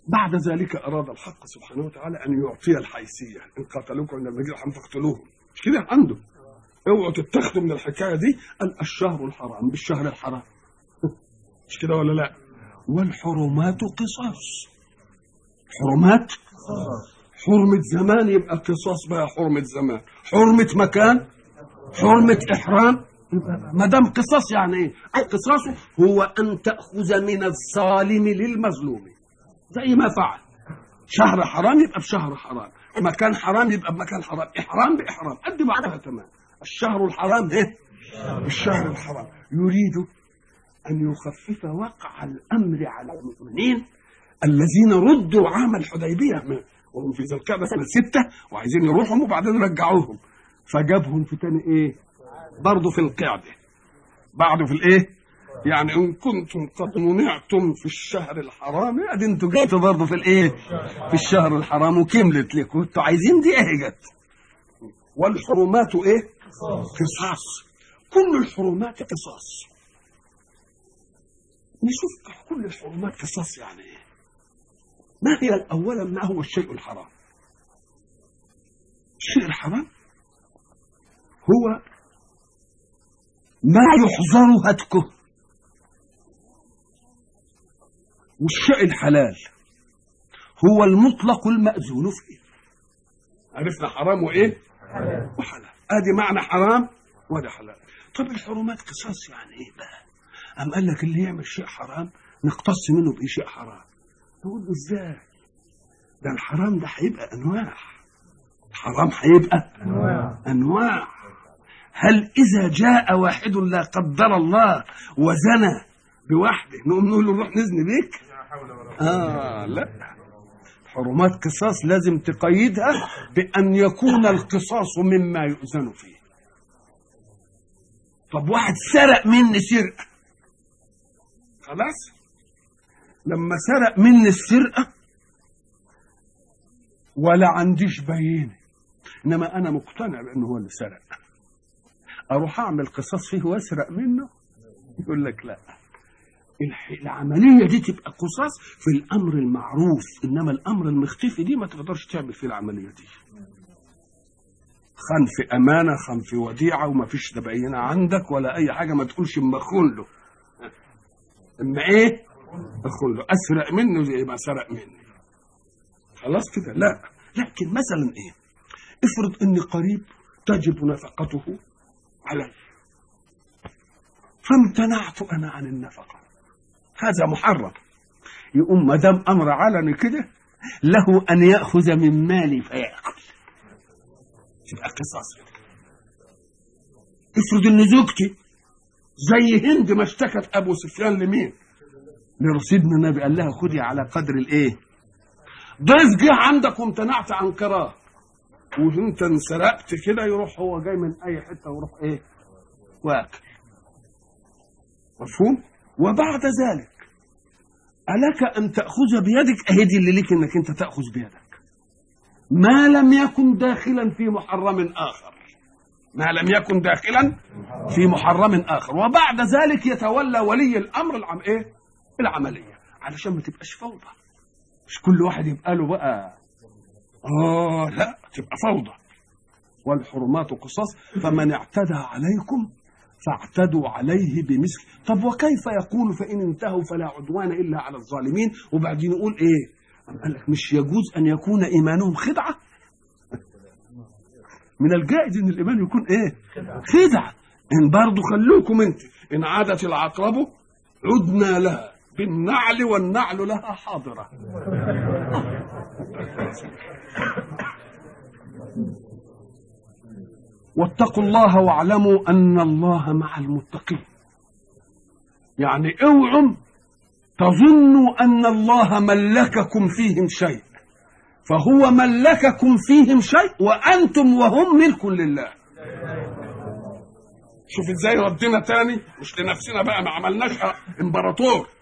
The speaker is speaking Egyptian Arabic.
بعد ذلك أراد الحق سبحانه وتعالى أن يعطي الحيثية إن قاتلوكم عند المسجد الحرام فاقتلوهم مش كده عنده اوعوا تتخذوا من الحكاية دي قال الشهر الحرام بالشهر الحرام مش كده ولا لا والحرمات قصاص حرمات حرمة زمان يبقى قصاص بقى حرمة زمان حرمة مكان حرمة إحرام ما دام قصاص يعني ايه؟ القصاص هو ان تاخذ من الظالم للمظلوم زي ما فعل شهر حرام يبقى بشهر حرام مكان حرام يبقى بمكان حرام احرام باحرام قد بعضها تمام الشهر الحرام ايه الشهر الحرام يريد ان يخفف وقع الامر على المؤمنين الذين ردوا عام الحديبيه وهم في ذي القعده سنه سته وعايزين يروحهم وبعدين رجعوهم فجابهم في تاني ايه برضه في القعدة بعده في الايه يعني ان كنتم قد منعتم في الشهر الحرام ادي انتوا جيتوا برضه في الايه في الشهر الحرام وكملت لكم انتوا عايزين دي ايه جت والحرمات ايه قصاص كل الحرمات قصاص نشوف كل الحرمات قصاص يعني ايه ما هي اولا ما هو الشيء الحرام الشيء الحرام هو ما يحظر هتكه والشيء الحلال هو المطلق المأذون فيه عرفنا حرام وايه حلال. وحلال ادي معنى حرام وده حلال طب الحرمات قصاص يعني ايه بقى ام قال لك اللي يعمل شيء حرام نقتص منه بايه شيء حرام نقول له ازاي ده الحرام ده هيبقى انواع الحرام هيبقى انواع انواع هل إذا جاء واحد لا قدر الله وزنى بوحده نقوم نقول له نروح نزني بيك؟ آه لا حرمات قصاص لازم تقيدها بأن يكون القصاص مما يؤذن فيه طب واحد سرق مني سرقة خلاص لما سرق مني السرقة ولا عنديش بينة إنما أنا مقتنع بأنه هو اللي سرق اروح اعمل قصاص فيه واسرق منه يقول لك لا العمليه دي تبقى قصاص في الامر المعروف انما الامر المختفي دي ما تقدرش تعمل فيه العمليه دي خان في امانه خان في وديعه وما فيش تبينه عندك ولا اي حاجه ما تقولش اما اخون له اما ايه اخون له اسرق منه زي ما سرق مني خلاص كده لا لكن مثلا ايه افرض ان قريب تجب نفقته علي فامتنعت انا عن النفقه هذا محرم يقوم ما دام امر علني كده له ان ياخذ من مالي فياكل تبقى قصاص افرض ان زوجتي زي هند ما اشتكت ابو سفيان لمين لرصيدنا النبي قال لها خدي على قدر الايه ضيف جه عندك وامتنعت عن قرار وانت انسرقت كده يروح هو جاي من اي حته ويروح ايه واكل مفهوم وبعد ذلك ألك أن تأخذ بيدك أهدي اللي ليك أنك أنت تأخذ بيدك ما لم يكن داخلا في محرم آخر ما لم يكن داخلا في محرم آخر وبعد ذلك يتولى ولي الأمر العم إيه؟ العملية علشان ما تبقاش فوضى مش كل واحد يبقى له بقى آه لا تبقى فوضى والحرمات قصاص فمن اعتدى عليكم فاعتدوا عليه بمثل طب وكيف يقول فإن انتهوا فلا عدوان إلا على الظالمين وبعدين يقول إيه أم قال لك مش يجوز أن يكون إيمانهم خدعة من الجائز أن الإيمان يكون إيه خدعة إن برضو خلوكم أنت إن عادت العقرب عدنا لها بالنعل والنعل لها حاضرة واتقوا الله واعلموا ان الله مع المتقين يعني اوعوا تظنوا ان الله ملككم فيهم شيء فهو ملككم فيهم شيء وانتم وهم ملك لله شوف ازاي ردنا تاني مش لنفسنا بقى ما عملناش امبراطور